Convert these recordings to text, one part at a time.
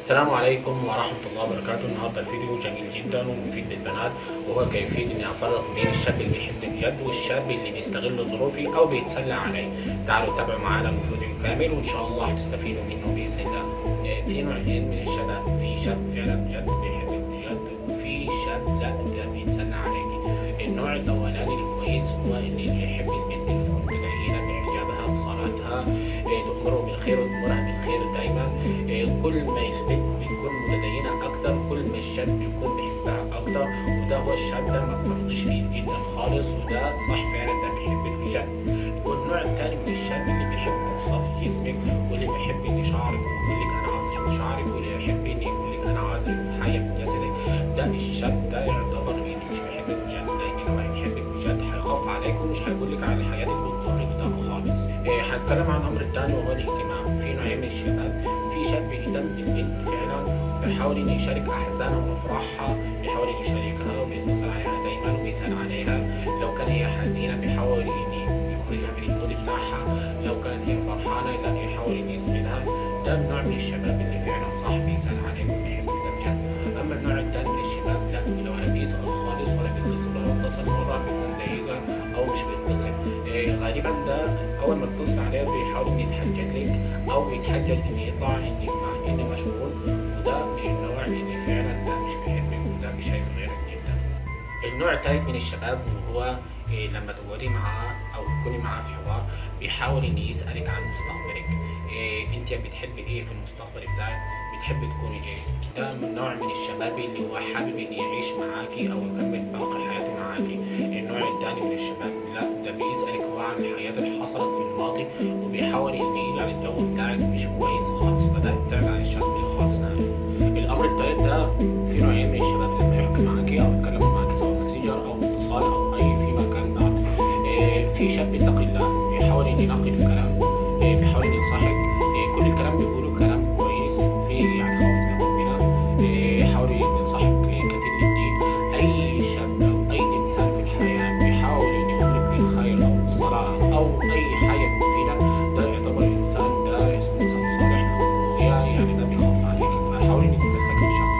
السلام عليكم ورحمة الله وبركاته النهاردة الفيديو جميل جدا ومفيد للبنات وهو كيفية اني افرق بين الشاب اللي بيحب بجد والشاب اللي بيستغل ظروفي او بيتسلى علي تعالوا تابعوا معانا الفيديو كامل وان شاء الله هتستفيدوا منه باذن الله آه، في نوعين من الشباب في شاب فعلا بجد بيحبك بجد وفي شاب لا ده بيتسلى عليكي النوع الاولاني الكويس هو اللي يحب البنت اللي تكون متدينة بحجابها بصلاتها آه، تأمره بالخير وتأمرها بالخير دايما آه، كل ما البنت بتكون متدينة أكتر كل ما الشاب بيكون بيحبها أكتر وده هو الشاب ده ما تفرضيش فيه جدا خالص وده صح فعلا ده بيحبك بجد والنوع التاني من الشاب اللي بيحب أوصاف جسمك واللي بيحب إن شعرك ويقول لك أنا عاوز أشوف شعرك واللي يحب إن يقول لك أنا عاوز أشوف حاجة من جسدك ده الشاب ده يعتبر إن مش بيحبك بجد لأن لو هيحبك بجد هيخاف عليك ومش هيقول لك على الحياة اللي بتضرك ده خالص إيه هنتكلم عن الأمر التاني وهو الاهتمام في نوعين من الشباب في شاب بيهتم بالبنت فعلا بيحاول إن يشارك أحزانها وأفراحها بيحاول إن يشاركها وبيتصل عليها دايما وبيسأل عليها لو كان هي حزينة بيحاول إن يخرجها من المود بتاعها لو كانت هي فرحانة لا يحاول إن يسعدها ده النوع من الشباب اللي فعلا صح بيسأل عليك وبيحب ده بجد أما النوع التاني من الشباب لا اللي ولا بيسأل خالص ولا بيتصل ولا اتصل مرة بيكون ضايقة أو مش بيتصل إيه غالبا ده أول ما تتصل عليه بيحاول إن يتحجج لك أو بيتحجج إن يطلع إن مع إني مشغول وده من النوع اللي فعلا ده مش بيحبك وده مش شايف غيرك جدا النوع الثالث من الشباب وهو إيه لما تقعدي معاه او تكوني معاه في حوار بيحاول ان يسالك عن مستقبلك إيه انت بتحبي ايه في المستقبل بتاعك بتحبي تكوني ايه ده من نوع من الشباب اللي هو حابب ان يعيش معاكي او يكمل باقي حياته معاكي النوع الثاني من الشباب لا ده بيسالك هو عن الحياه اللي حصلت في الماضي وبيحاول ان يجعل الجو بتاعك مش كويس خالص فده ابتعد عن الشاب ده خالص نهائي الامر الثالث ده في نوعين من الشباب لما يحكي معاكي او يتكلم معاكي سواء ماسنجر او اتصال او اي في مكان بعد إيه، في شاب يتقي الله بيحاول ان ينقي الكلام إيه، بيحاول ان ينصحك إيه، كل الكلام بيقوله كلام كويس فيه يعني خوف من ربنا إيه، يحاول ان ينصحك كثير للدين اي شاب او اي انسان في الحياه بيحاول ان يقولك للخير او الصلاه او اي حاجه مفيده ده يعتبر انسان ده اسمه انسان صالح ويعني يعني ده بيخاف عليك فحاول انك تمسك الشخص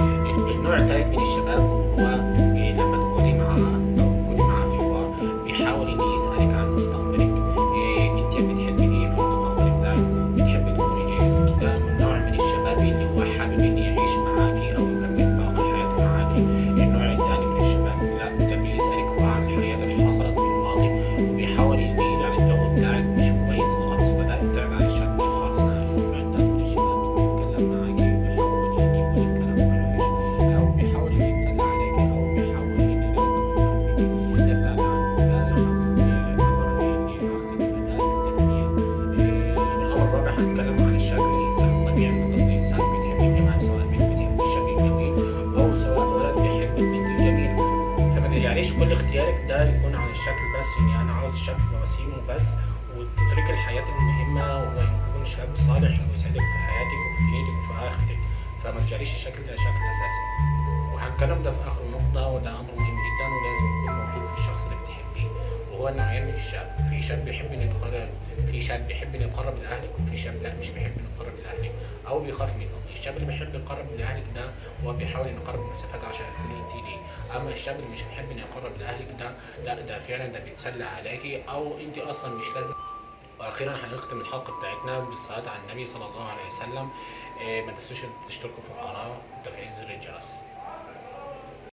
ده النوع الثالث من الشباب هو إيه، لما تقعدي معاه او تكوني معاه في حوار بيحاول ان يسالك عن مستقبلك إيه انت بتحبي ايه في المستقبل بتاعك بتحبي تكوني ايه ده من نوع من الشباب اللي هو حابب ان يعيش معاكي او يكمل باقي حياته معاكي النوع الثاني من الشباب لا ده بيسالك هو عن الحياه اللي حصلت في الماضي وبيحاول ان يجعل الجو بتاعك مش كويس خالص فده ابتعد عن الشاب ده خالص نهائي النوع الثاني من الشباب اللي بيتكلم معاكي وبيحاول ان يقول الكلام وحش او بيحاول ان يتسلى عليكي او بيحاول ان يلاقي فيكي ده ابتعد عنه ده شخص يعتبر ان اختي بأداة التسمية إيه، الامر الرابع هنتكلم عن الشكل الانسان طبيعي المفروض ان الانسان بيحب الجمال سواء البنت بتحب الشكل الجميل او سواء ولد بيحب البنت الجميلة فما تجعليش كل اختيارك ده يكون عن الشكل بس يعني انا عاوز شاب وسيم وبس وتترك الحياة المهمة وان يكون شاب صالح ويسعدك في حياتك وفي دنيتك وفي اخرتك فما تجعليش الشكل ده شكل اساسي وهنتكلم ده في اخر نقطة وده امر مهم جدا ولازم يكون موجود في الشخص اللي بتحبيه وهو النوعين من الشاب في شاب بيحب انه يتقرب في شاب بيحب انه يقرب لاهلك وفي شاب لا مش بيحب انه يقرب لاهلك او بيخاف منه الشاب اللي بيحب يقرب لاهلك ده هو بيحاول انه يقرب المسافات عشان تكوني انت ليه اما الشاب اللي مش بيحب انه يقرب لاهلك ده لا ده فعلا ده بيتسلى عليكي او انت اصلا مش لازم واخيرا هنختم الحلقه بتاعتنا بالصلاه على النبي صلى الله عليه وسلم إيه ما تنسوش تشتركوا في القناه وتفعيل زر الجرس